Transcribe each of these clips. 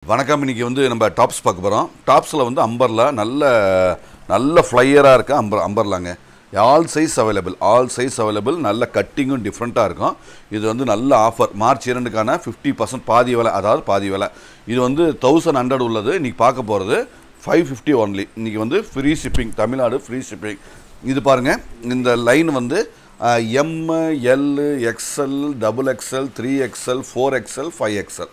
வணக்கம் இன்னைக்கு வந்து நம்ம டாப்ஸ் பார்க்க போகிறோம் டாப்ஸில் வந்து அம்பர்லா நல்ல நல்ல ஃப்ளையராக இருக்கு அம்பர் அம்பர்லாங்க all size available all size available நல்ல கட்டிங்கும் டிஃப்ரெண்ட்டாக இருக்கும் இது வந்து நல்ல ஆஃபர் மார்ச் இரண்டுக்கான ஃபிஃப்டி பர்சன்ட் பாதி விலை அதாவது பாதி விலை இது வந்து தௌசண்ட் ஹண்ட்ரட் உள்ளது இன்றைக்கி பார்க்க போகிறது ஃபைவ் ஃபிஃப்டி ஒன்லி இன்றைக்கி வந்து free shipping Tamil Nadu free shipping இது பாருங்கள் இந்த லைன் வந்து M L XL double XL three XL four XL five XL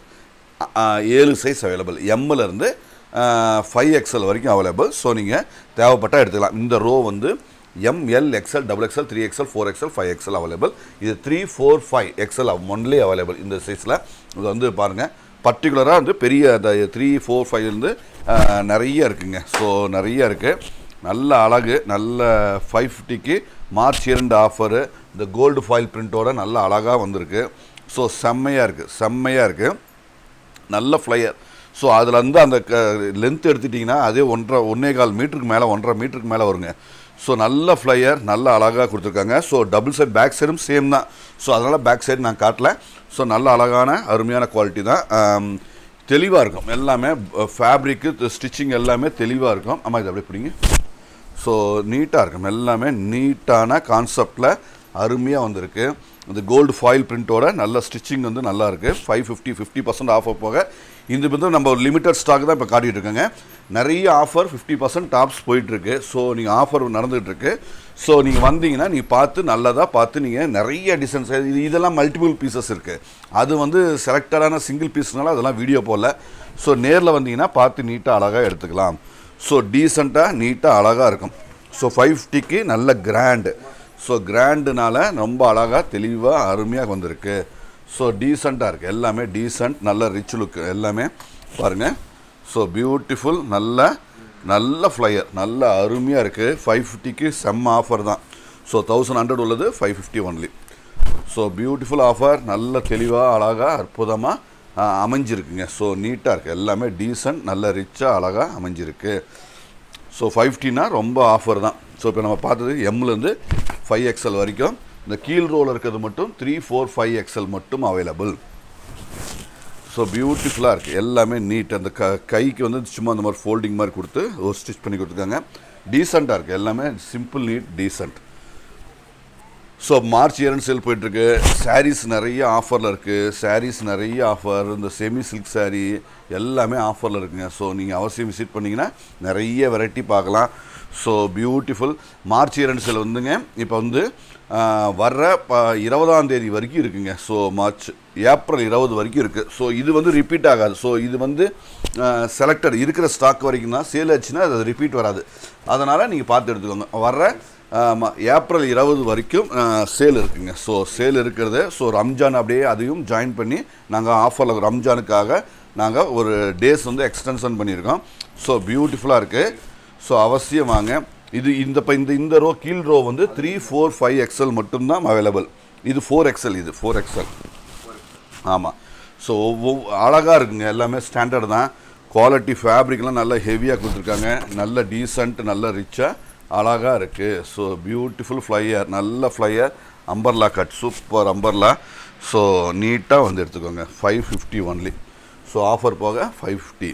ஏழு சைஸ் அவைலபிள் எம்மிலேருந்து ஃபைவ் எக்ஸ்எல் வரைக்கும் அவைலபிள் ஸோ நீங்கள் தேவைப்பட்டால் எடுத்துக்கலாம் இந்த ரோ வந்து M L XL double XL three XL four XL five XL available இது three four five XL only available இந்த சைஸில் இது வந்து பாருங்கள் பர்டிகுலராக வந்து பெரிய அந்த த்ரீ ஃபோர் ஃபைவ் வந்து அஹ், நிறைய இருக்குங்க ஸோ நிறைய இருக்குது நல்ல அழகு நல்ல ஃபைவ் ஃபிஃப்டிக்கு மார்ச் இரண்டு ஆஃபரு இந்த கோல்டு ஃபாயில் பிரிண்ட்டோட நல்ல அழகாக வந்திருக்கு ஸோ செம்மையாக இருக்குது செம்மையாக இருக்குது நல்ல ஃப்ளையர் ஸோ அதில் வந்து அந்த லென்த் எடுத்துட்டிங்கன்னா அதே ஒன்றரை ஒன்றே கால் மீட்டருக்கு மேலே ஒன்றரை மீட்டருக்கு மேலே வருங்க ஸோ நல்ல ஃப்ளையர் நல்ல அழகாக கொடுத்துருக்காங்க ஸோ டபுள் சைட் பேக் சைடும் சேம் தான் ஸோ அதனால் பேக் சைடு நான் காட்டல ஸோ நல்ல அழகான அருமையான குவாலிட்டி தான் தெளிவாக இருக்கும் எல்லாமே ஃபேப்ரிக்கு ஸ்டிச்சிங் எல்லாமே தெளிவாக இருக்கும் ஆமாம் இது அப்படியே பிடிங்க ஸோ நீட்டாக இருக்கும் எல்லாமே நீட்டான கான்செப்டில் அருமையாக வந்திருக்கு இந்த கோல்டு ஃபாயில் பிரிண்ட்டோட நல்ல ஸ்டிச்சிங் வந்து நல்லா இருக்குது five fifty fifty percent offer போக இது வந்து நம்ம லிமிட்டட் ஸ்டாக் தான் இப்போ காட்டிகிட்டு இருக்கோங்க நிறைய ஆஃபர் ஃபிஃப்டி பர்சன்ட் டாப்ஸ் போயிட்டுருக்கு ஸோ நீங்கள் ஆஃபர் நடந்துகிட்ருக்கு ஸோ நீங்கள் வந்தீங்கன்னா நீங்கள் பார்த்து நல்லதாக பார்த்து நீங்கள் நிறைய டிசைன்ஸ் இது இதெல்லாம் மல்டிபிள் பீசஸ் இருக்குது அது வந்து செலக்டடான சிங்கிள் பீஸ்னால அதெல்லாம் வீடியோ போடல ஸோ நேரில் வந்தீங்கன்னா பார்த்து நீட்டாக அழகாக எடுத்துக்கலாம் ஸோ டீசெண்டாக நீட்டாக அழகாக இருக்கும் ஸோ ஃபைவ் ஃபிஃப்டிக்கு நல்ல கிராண்டு ஸோ கிராண்டுனால ரொம்ப அழகாக தெளிவாக அருமையாக வந்திருக்கு ஸோ டீசெண்டாக இருக்குது எல்லாமே டீசெண்ட் நல்ல ரிச் லுக் எல்லாமே பாருங்கள் ஸோ பியூட்டிஃபுல் நல்ல நல்ல ஃப்ளையர் நல்ல அருமையாக இருக்குது ஃபைவ் ஃபிஃப்டிக்கு செம்ம ஆஃபர் தான் ஸோ தௌசண்ட் ஹண்ட்ரட் உள்ளது five fifty only so beautiful offer நல்ல தெளிவாக அழகாக அற்புதமாக அமைஞ்சிருக்குங்க ஸோ நீட்டாக இருக்குது எல்லாமே டீசெண்ட் நல்ல ரிச்சாக அழகாக அமைஞ்சிருக்கு ஸோ ஃபைவ் ஃபிஃப்டினா ரொம்ப ஆஃபர் தான் ஸோ இப்போ நம்ம பார்த்தது எம்லேருந்து ஃபைவ் எக்ஸ்எல் வரைக்கும் இந்த கீழ் ரோல் இருக்கிறது மட்டும் த்ரீ ஃபோர் ஃபைவ் எக்ஸ்எல் மட்டும் அவைலபிள் ஸோ பியூட்டிஃபுல்லாக இருக்குது எல்லாமே நீட் அந்த க கைக்கு வந்து சும்மா அந்த மாதிரி ஃபோல்டிங் மாதிரி கொடுத்து ஒரு ஸ்டிச் பண்ணி கொடுத்துருக்காங்க டீசெண்டாக இருக்குது எல்லாமே simple neat decent so March year end sale போயிட்டுருக்கு சாரீஸ் நிறைய ஆஃபரில் இருக்குது சாரீஸ் நிறைய ஆஃபர் இந்த செமி சில்க் saree எல்லாமே ஆஃபரில் இருக்குங்க ஸோ நீங்கள் அவசியம் விசிட் பண்ணிங்கன்னா நிறைய வெரைட்டி பார்க்கலாம் so beautiful March year end sale வந்துங்க இப்போ வந்து ஆஹ், வர்ற ப இருபதாம் தேதி வரைக்கும் இருக்குங்க ஸோ மார்ச் ஏப்ரல் இருபது வரைக்கும் இருக்குது ஸோ இது வந்து ரிப்பீட் ஆகாது ஸோ இது வந்து செலக்டட் இருக்கிற ஸ்டாக் வரைக்கும் தான் சேல் ஆச்சுன்னா அது ரிப்பீட் வராது அதனால் நீங்கள் பார்த்து எடுத்துக்கோங்க வர்ற ஆமாம் ஏப்ரல் இருபது வரைக்கும் சேல் இருக்குங்க ஸோ சேல் இருக்கிறது ஸோ ரம்ஜான் அப்படியே அதையும் ஜாயின் பண்ணி நாங்கள் ஆஃபரில் ரம்ஜானுக்காக நாங்கள் ஒரு டேஸ் வந்து எக்ஸ்டென்ஷன் பண்ணியிருக்கோம் ஸோ பியூட்டிஃபுல்லாக இருக்குது ஸோ அவசியம் வாங்க இது இந்த இப்போ இந்த இந்த ரோ கீழ் ரோ வந்து த்ரீ ஃபோர் ஃபைவ் எக்ஸ்எல் மட்டும்தான் அவைலபிள் இது ஃபோர் எக்ஸ்எல் இது ஃபோர் எக்ஸ்எல் ஆமாம் ஸோ ஒவ்வொரு அழகாக இருக்குங்க எல்லாமே ஸ்டாண்டர்ட் தான் குவாலிட்டி ஃபேப்ரிக்லாம் நல்லா ஹெவியாக கொடுத்துருக்காங்க நல்ல டீசெண்ட் நல்ல ரிச்சாக அழகாக இருக்குது ஸோ பியூட்டிஃபுல் ஃப்ளையர் நல்ல flyer umbrella cut super umbrella so நீட்டாக வந்து எடுத்துக்கோங்க five fifty only so offer போக ஃபைவ் ஃபிஃப்டி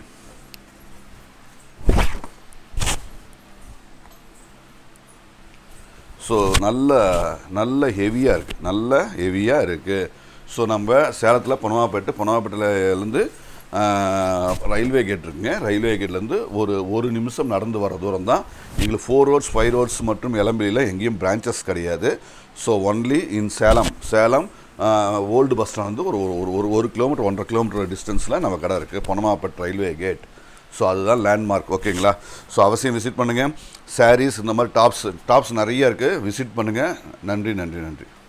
ஸோ நல்ல நல்ல ஹெவியாக இருக்குது நல்ல ஹெவியாக இருக்குது ஸோ நம்ம சேலத்தில் பொனவாப்பேட்டு பொனவாப்பேட்டிலேருந்து ரயில்வே கேட் இருக்குங்க ரயில்வே கேட்லேருந்து ஒரு ஒரு நிமிஷம் நடந்து வர தூரம் தான் எங்களுக்கு ஃபோர் ரோட்ஸ் ஃபைவ் ரோட்ஸ் மற்றும் இளம்பிலியில் எங்கேயும் பிரான்ச்சஸ் கிடையாது so only in Salem Salem old bus stand வந்து ஒரு ஒரு ஒரு ஒரு கிலோமீட்டர் ஒன்றரை கிலோமீட்டர் டிஸ்டன்ஸில் நம்ம கடை இருக்குது பொனமாப்பேட் ரயில்வே கேட் ஸோ அதுதான் லேண்ட்மார்க் ஓகேங்களா ஸோ அவசியம் விசிட் பண்ணுங்கள் சாரீஸ் இந்த மாதிரி டாப்ஸ் டாப்ஸ் நிறைய இருக்குது விசிட் பண்ணுங்கள் நன்றி நன்றி நன்றி